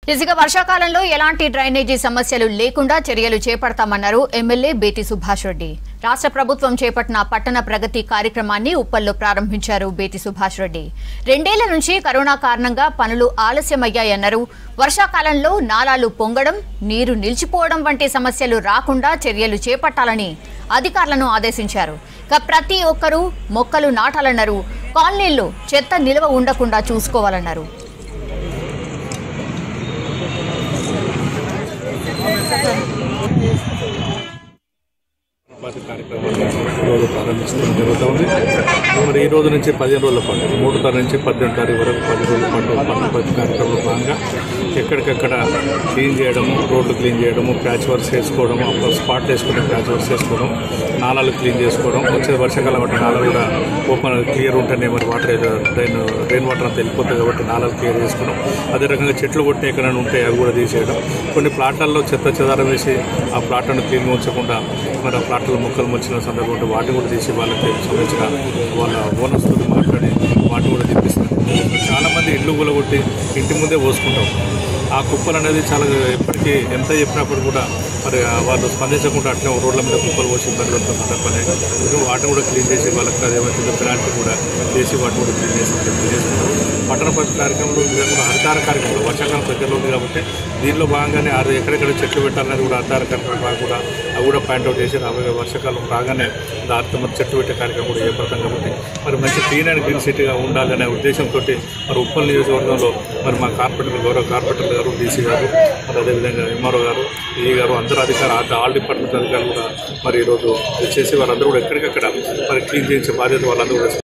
ఇసుక వర్షాకాలంలో ఎలాంటి డ్రైనేజీ సమస్యలు లేకుండా చర్యలు చేపడతామన్నారు ఎమ్మెల్యే బేతి సుభాష్ రెడ్డి రాష్ట్ర ప్రభుత్వం చేపట్టిన పట్టణ ప్రగతి కార్యక్రమాన్ని ఉప్పల్లో ప్రారంభించారు బేతి సుభాష్ రెడ్డి రెండేళ్ల నుంచి కరోనా కారణంగా పనులు ఆలస్యమయ్యాయన్నారు వర్షాకాలంలో నాలాలు పొంగడం నీరు నిలిచిపోవడం వంటి సమస్యలు రాకుండా చర్యలు చేపట్టాలని అధికారులను ఆదేశించారు ఇక ప్రతి ఒక్కరూ మొక్కలు నాటాలన్నారు కాలనీల్లో చెత్త నిల్వ ఉండకుండా చూసుకోవాలన్నారు పార్టీ కార్యక్రమాన్ని ఈరోజు ప్రారంభించడం జరుగుతుంది మరి ఈ రోజు నుంచి పదిహేను రోజుల పాటు మూడు తారీఖు నుంచి పద్దెనిమిది తారీఖు వరకు పది రోజుల పాటు పట్టణ ప్రతి కార్యక్రమంలో భాగంగా ఎక్కడికక్కడ క్లీన్ చేయడము రోడ్లు క్లీన్ చేయడము ప్యాచ్ వర్క్స్ వేసుకోవడము అప్పుడు స్పాట్ వేసుకుని ప్యాచ్ వర్క్స్ వేసుకోవడం నాలాలు క్లీన్ చేసుకోవడం వచ్చే వర్షాకాలం బట్టి నాలాలు కూడా ఓపెన్ క్లియర్ ఉంటేనే మరి వాటర్ డ్రైన్ రెయిన్ వాటర్ అంతా వెళ్ళిపోతుంది కాబట్టి నాలాలు క్లియర్ చేసుకోవడం అదే రకంగా చెట్లు కొట్టి ఎక్కడైనా ఉంటే అవి కూడా తీసేయడం కొన్ని ప్లాట్లలో చెత్త చెదారం వేసి ఆ ప్లాట్లను క్లీన్గా ఉంచకుండా మరి ఆ ప్లాట్లో మొక్కలు వచ్చిన సందర్భం ఉంటే వాటిని కూడా తీసి వాళ్ళకి సంబంధించిన వాళ్ళ ఓనర్స్తో మాట్లాడి వాటిని కూడా తెప్పిస్తారు చాలామంది ఇళ్ళు కూలగొట్టి ఇంటి ముందే పోసుకుంటాం ఆ కుప్పలు అనేది చాలా ఎప్పటికీ ఎంత చెప్పినప్పుడు కూడా మరి ఆ వాళ్ళు స్పందించకుండా అట్లే రోడ్ల మీద కుప్పలు పోసి ఇబ్బంది పడుతున్న సందర్భాన్ని ఇప్పుడు వాటిని కూడా క్లీన్ చేసి వాళ్ళకి అదేమైతే పెనాల్టీ కూడా చేసి వాటిని కూడా క్లీన్ చేసి క్లీన్ చేసుకుంటాం పట్టణ ప్రతి కార్యక్రమంలో ఇంకా కూడా హరితార కార్యక్రమంలో వర్షాకాలం దగ్గరలో ఉంది కాబట్టి దీనిలో భాగంగానే అది ఎక్కడెక్కడ చెట్లు పెట్టాలనేది కూడా హరితార కార్యక్రమం బాగా కూడా అవి కూడా పాయింట్అవుట్ చేసి రాబోయే వర్షాకాలం రాగానే దాంతో మరి చెట్లు పెట్టే కార్యక్రమం కూడా చేపడతాం కాబట్టి మరి మంచి క్లీన్ అండ్ గ్రీన్ సిటీగా ఉండాలనే ఉద్దేశంతో మరి ఉప్పల్ నియోజకవర్గంలో మరి మా కార్పొరేటర్ గౌరవ కార్పొరేటర్ గారు డీసీ గారు మరి అదేవిధంగా ఎంఆర్ఓ గారు ఈ గారు అందరూ అధికారులు ఆ- ఆల్ డిపార్ట్మెంట్ అధికారులు కూడా మరి ఈరోజు వచ్చేసి వాళ్ళందరూ కూడా ఎక్కడికక్కడ మరి క్లీన్ చేయించే బాధ్యత వాళ్ళందరూ కూడా